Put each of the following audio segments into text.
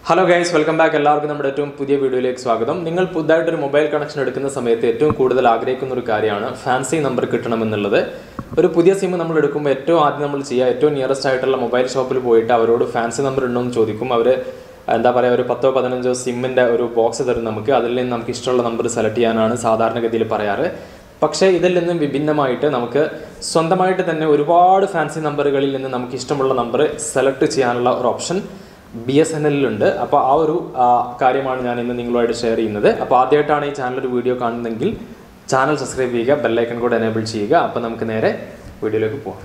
hello guys welcome back എല്ലാവർക്കും നമ്മുടെ ഏറ്റവും പുതിയ വീഡിയോയിലേക്ക് സ്വാഗതം നിങ്ങൾ പുതുതായിട്ടൊരു മൊബൈൽ കണക്ഷൻ എടുക്കുന്ന സമയത്ത് ഏറ്റവും കൂടുതൽ ആഗ്രഹിക്കുന്ന ഒരു കാര്യമാണ് ഫാൻസി നമ്പർ കിട്ടണമെന്നുള്ളത് ഒരു പുതിയ സിം നമ്മൾ എടുക്കുമ്പോൾ ഏറ്റവും ആദ്യം നമ്മൾ ചെയ്യുക ഏറ്റവും നിയറസ്റ്റ് ആയിട്ടുള്ള മൊബൈൽ ഷോപ്പിൽ പോയിട്ട് അവരോട് ഫാൻസി നമ്പർ ഉണ്ടോ എന്ന് ചോദിക്കും അവർ എന്താ പറയുക ഒരു പത്തോ പതിനഞ്ചോ സിമ്മിൻ്റെ ഒരു ബോക്സ് തരും നമുക്ക് അതിൽ നിന്ന് നമുക്ക് ഇഷ്ടമുള്ള നമ്പർ സെലക്ട് ചെയ്യാനാണ് സാധാരണഗതിയിൽ പറയാറ് പക്ഷേ ഇതിൽ നിന്നും വിഭിന്നമായിട്ട് നമുക്ക് സ്വന്തമായിട്ട് തന്നെ ഒരുപാട് ഫാൻസി നമ്പറുകളിൽ നിന്ന് നമുക്ക് ഇഷ്ടമുള്ള നമ്പർ സെലക്ട് ചെയ്യാനുള്ള ഒരു ഓപ്ഷൻ ബി എസ് എൻ എല്ലിലുണ്ട് അപ്പോൾ ആ ഒരു ആ, കാര്യമാണ് ഞാൻ ഇന്ന് നിങ്ങളുമായിട്ട് ഷെയർ ചെയ്യുന്നത് അപ്പോൾ ആദ്യമായിട്ടാണ് ഈ ചാനൽ ഒരു വീഡിയോ കാണുന്നതെങ്കിൽ ചാനൽ സബ്സ്ക്രൈബ് ചെയ്യുക ബെല്ലൈക്കൺ കൂടെ എനേബിൾ ചെയ്യുക അപ്പോൾ നമുക്ക് നേരെ വീഡിയോയിലേക്ക് പോകാം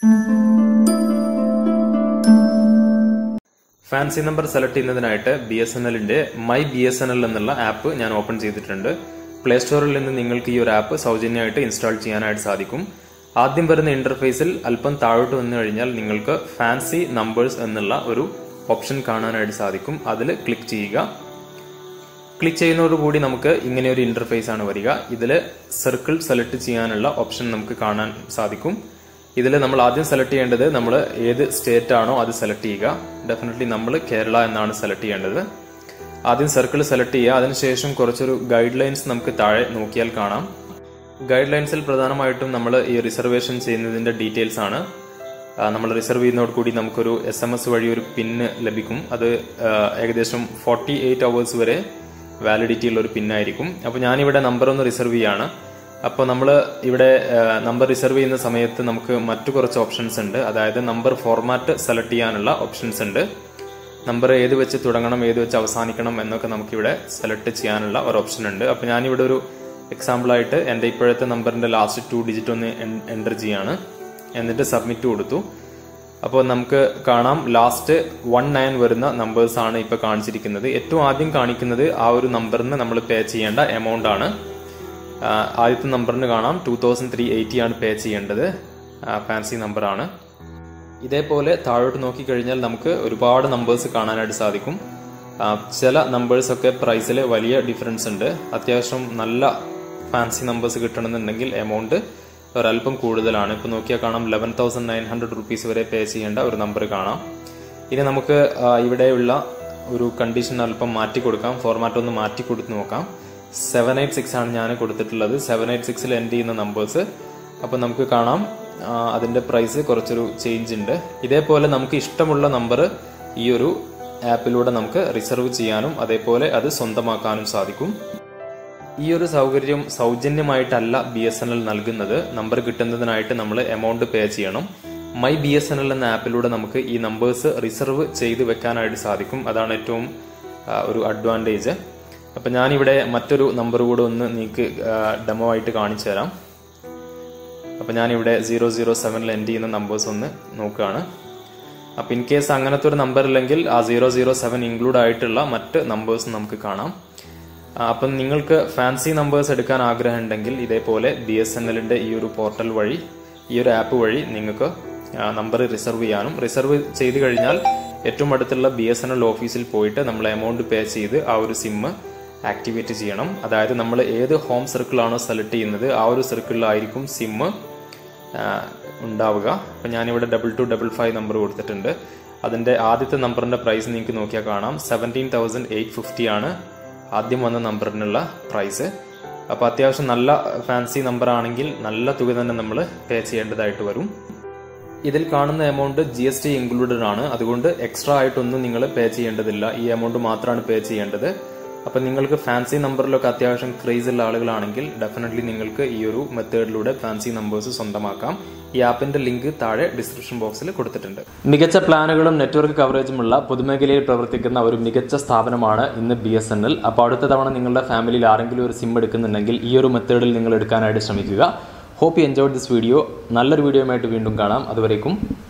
ഫാൻസി നമ്പർ സെലക്ട് ചെയ്യുന്നതിനായിട്ട് ബി എസ് എൻ എല്ലിന്റെ my B S N L എന്നുള്ള ആപ്പ് ഞാൻ ഓപ്പൺ ചെയ്തിട്ടുണ്ട് പ്ലേ സ്റ്റോറിൽ നിന്ന് നിങ്ങൾക്ക് ഈ ഒരു ആപ്പ് സൗജന്യമായിട്ട് ഇൻസ്റ്റാൾ ചെയ്യാനായിട്ട് സാധിക്കും ആദ്യം വരുന്ന ഇന്റർഫേസിൽ അല്പം താഴോട്ട് വന്നു കഴിഞ്ഞാൽ നിങ്ങൾക്ക് ഫാൻസി നമ്പേഴ്സ് എന്നുള്ള ഒരു ഓപ്ഷൻ കാണാനായിട്ട് സാധിക്കും അതിൽ ക്ലിക്ക് ചെയ്യുക ക്ലിക്ക് ചെയ്യുന്നതോടുകൂടി നമുക്ക് ഇങ്ങനെ ഒരു ഇന്റർഫേസ് ആണ് വരിക ഇതിൽ സർക്കിൾ സെലക്ട് ചെയ്യാനുള്ള ഓപ്ഷൻ നമുക്ക് കാണാൻ സാധിക്കും ഇതിൽ നമ്മൾ ആദ്യം സെലക്ട് ചെയ്യേണ്ടത് നമ്മൾ ഏത് സ്റ്റേറ്റ് ആണോ അത് സെലക്ട് ചെയ്യുക ഡെഫിനറ്റ്ലി നമ്മൾ കേരള എന്നാണ് സെലക്ട് ചെയ്യേണ്ടത് ആദ്യം സർക്കിൾ സെലക്ട് ചെയ്യുക അതിനുശേഷം കുറച്ചൊരു ഗൈഡ് ലൈൻസ് നമുക്ക് താഴെ നോക്കിയാൽ കാണാം ഗൈഡ് ലൈൻസിൽ പ്രധാനമായിട്ടും നമ്മൾ ഈ റിസർവേഷൻ ചെയ്യുന്നതിന്റെ ഡീറ്റെയിൽസ് ആണ് നമ്മൾ റിസർവ് ചെയ്യുന്നതോട് കൂടി നമുക്കൊരു എസ് എം എസ് വഴി ഒരു പിന്ന് ലഭിക്കും അത് ആ, ഏകദേശം ഫോർട്ടി എയ്റ്റ് അവേഴ്സ് വരെ വാലിഡിറ്റി ഉള്ള ഒരു പിന്നായിരിക്കും അപ്പോൾ ഞാനിവിടെ നമ്പർ ഒന്ന് റിസർവ് ചെയ്യാണ് അപ്പോൾ നമ്മൾ ഇവിടെ നമ്പർ റിസർവ് ചെയ്യുന്ന സമയത്ത് നമുക്ക് മറ്റു കുറച്ച് ഓപ്ഷൻസ് ഉണ്ട് അതായത് നമ്പർ ഫോർമാറ്റ് സെലക്ട് ചെയ്യാനുള്ള ഓപ്ഷൻസ് ഉണ്ട് നമ്പർ ഏത് വെച്ച് തുടങ്ങണം ഏത് വെച്ച് അവസാനിക്കണം എന്നൊക്കെ നമുക്കിവിടെ സെലക്ട് ചെയ്യാനുള്ള ഒരു ഓപ്ഷൻ ഉണ്ട് അപ്പോൾ ഞാനിവിടെ ഒരു എക്സാമ്പിൾ ആയിട്ട് എൻ്റെ ഇപ്പോഴത്തെ നമ്പറിന്റെ ലാസ്റ്റ് ടു ഡിജിറ്റ് ഒന്ന് എൻ്റർ ചെയ്യാണ് എന്നിട്ട് സബ്മിറ്റ് കൊടുത്തു അപ്പോൾ നമുക്ക് കാണാം ലാസ്റ്റ് വൺ നയൻ വരുന്ന നമ്പേഴ്സ് ആണ് ഇപ്പോൾ കാണിച്ചിരിക്കുന്നത് ഏറ്റവും ആദ്യം കാണിക്കുന്നത് ആ ഒരു നമ്പറിന് നമ്മൾ പേ ചെയ്യേണ്ട എമൗണ്ട് ആണ് ആ, ആദ്യത്തെ നമ്പറിന് കാണാം ടൂ തൗസൻഡ് ത്രീ എയ്റ്റി ആണ് പേ ചെയ്യേണ്ടത് ഫാൻസി നമ്പറാണ് ഇതേപോലെ താഴോട്ട് നോക്കിക്കഴിഞ്ഞാൽ നമുക്ക് ഒരുപാട് നമ്പേഴ്സ് കാണാനായിട്ട് സാധിക്കും ആ, ചില നമ്പേഴ്സ് ഒക്കെ പ്രൈസിൽ വലിയ ഡിഫറൻസ് ഉണ്ട് അത്യാവശ്യം നല്ല ഫാൻസി നമ്പേഴ്സ് കിട്ടണമെന്നുണ്ടെങ്കിൽ എമൗണ്ട് ഒരല്പം കൂടുതലാണ് ഇപ്പൊ നോക്കിയാൽ കാണാം eleven thousand nine hundred rupees വരെ പേ ചെയ്യേണ്ട ഒരു നമ്പർ കാണാം ഇനി നമുക്ക് ആ, ഇവിടെയുള്ള ഒരു കണ്ടീഷൻ അല്പം മാറ്റി കൊടുക്കാം ഫോർമാറ്റ് ഒന്ന് മാറ്റി കൊടുത്ത് നോക്കാം സെവൻ എയ്റ്റ് സിക്സ് ആണ് ഞാൻ കൊടുത്തിട്ടുള്ളത് സെവൻ എയ്റ്റ് സിക്സിൽ എൻഡ് ചെയ്യുന്ന നമ്പേഴ്സ് അപ്പൊ നമുക്ക് കാണാം ആ, അതിന്റെ പ്രൈസ് കുറച്ചൊരു ചേഞ്ച് ഉണ്ട് ഇതേപോലെ നമുക്ക് ഇഷ്ടമുള്ള നമ്പർ ഈ ഒരു ആപ്പിലൂടെ നമുക്ക് റിസർവ് ചെയ്യാനും അതേപോലെ അത് സ്വന്തമാക്കാനും സാധിക്കും ഈ ഒരു സൗകര്യം സൗജന്യമായിട്ടല്ല ബി എസ് എൻ എൽ നൽകുന്നത് നമ്പർ കിട്ടുന്നതിനായിട്ട് നമ്മൾ എമൗണ്ട് പേ ചെയ്യണം my B S N L എന്ന ആപ്പിലൂടെ നമുക്ക് ഈ നമ്പേഴ്സ് റിസർവ് ചെയ്ത് വെക്കാനായിട്ട് സാധിക്കും അതാണ് ഏറ്റവും ആ, ഒരു അഡ്വാൻറ്റേജ് അപ്പം ഞാനിവിടെ മറ്റൊരു നമ്പർ കൂടെ ഒന്ന് നിങ്ങൾക്ക് ഡെമോ ആയിട്ട് കാണിച്ചു തരാം അപ്പം ഞാനിവിടെ സീറോ സീറോ സെവനിൽ എൻഡ് ചെയ്യുന്ന നമ്പേഴ്സ് ഒന്ന് നോക്കുകയാണ് അപ്പം ഇൻ കേസ് അങ്ങനത്തെ ഒരു നമ്പർ ഇല്ലെങ്കിൽ ആ സീറോ സീറോ സെവൻ ഇൻക്ലൂഡ് ആയിട്ടുള്ള മറ്റ് നമ്പേഴ്സ് നമുക്ക് കാണാം ആ, അപ്പം നിങ്ങൾക്ക് ഫാൻസി നമ്പേഴ്സ് എടുക്കാൻ ആഗ്രഹം ഉണ്ടെങ്കിൽ ഇതേപോലെ ബി എസ് എൻ എല്ലിന്റെ ഈ ഒരു പോർട്ടൽ വഴി ഈ ഒരു ആപ്പ് വഴി നിങ്ങൾക്ക് നമ്പർ റിസർവ് ചെയ്യാനും റിസർവ് ചെയ്ത് കഴിഞ്ഞാൽ ഏറ്റവും അടുത്തുള്ള ബി എസ് എൻ എൽ ഓഫീസിൽ പോയിട്ട് നമ്മൾ എമൗണ്ട് പേ ചെയ്ത് ആ ഒരു സിമ്മ് ആക്ടിവേറ്റ് ചെയ്യണം അതായത് നമ്മൾ ഏത് ഹോം സർക്കിളാണോ സെലക്ട് ചെയ്യുന്നത് ആ ഒരു സർക്കിളിലായിരിക്കും സിമ്മ് ഉണ്ടാവുക അപ്പം ഞാനിവിടെ double two double five number കൊടുത്തിട്ടുണ്ട് അതിൻ്റെ ആദ്യത്തെ നമ്പറിൻ്റെ പ്രൈസ് നിങ്ങൾക്ക് നോക്കിയാൽ കാണാം സെവൻറ്റീൻ തൗസൻഡ് എയ്റ്റ് ഫിഫ്റ്റി ആണ് ആദ്യം വന്ന നമ്പറിനുള്ള പ്രൈസ് അപ്പോൾ അത്യാവശ്യം നല്ല ഫാൻസി നമ്പർ ആണെങ്കിൽ നല്ല തുക തന്നെ നമ്മൾ പേ ചെയ്യേണ്ടതായിട്ട് വരും ഇതിൽ കാണുന്ന amount G S T included ആണ് അതുകൊണ്ട് എക്സ്ട്രാ ആയിട്ടൊന്നും നിങ്ങൾ പേ ചെയ്യേണ്ടതില്ല ഈ എമൗണ്ട് മാത്രമാണ് പേ ചെയ്യേണ്ടത് അപ്പം നിങ്ങൾക്ക് ഫാൻസി നമ്പറിലൊക്കെ അത്യാവശ്യം ക്രേസ് ഉള്ള ആളുകളാണെങ്കിൽ ഡെഫിനറ്റ്ലി നിങ്ങൾക്ക് ഈ ഒരു മെത്തേഡിലൂടെ ഫാൻസി നമ്പേഴ്സ് സ്വന്തമാക്കാം ഈ ആപ്പിന്റെ ലിങ്ക് താഴെ ഡിസ്ക്രിപ്ഷൻ ബോക്സിൽ കൊടുത്തിട്ടുണ്ട് മികച്ച പ്ലാനുകളും നെറ്റ്വർക്ക് കവറേജുമുള്ള പൊതുമേഖലയിൽ പ്രവർത്തിക്കുന്ന ഒരു മികച്ച സ്ഥാപനമാണ് ഇന്ന് ബി എസ് എൻ എൽ അപ്പോൾ അടുത്ത തവണ നിങ്ങളുടെ ഫാമിലിയിൽ ആരെങ്കിലും ഒരു സിം എടുക്കുന്നുണ്ടെങ്കിൽ ഈ ഒരു മെത്തേഡിൽ നിങ്ങൾ എടുക്കാനായിട്ട് ശ്രമിക്കുക hope you enjoy this video നല്ലൊരു വീഡിയോയുമായിട്ട് വീണ്ടും കാണാം അതുവരേക്കും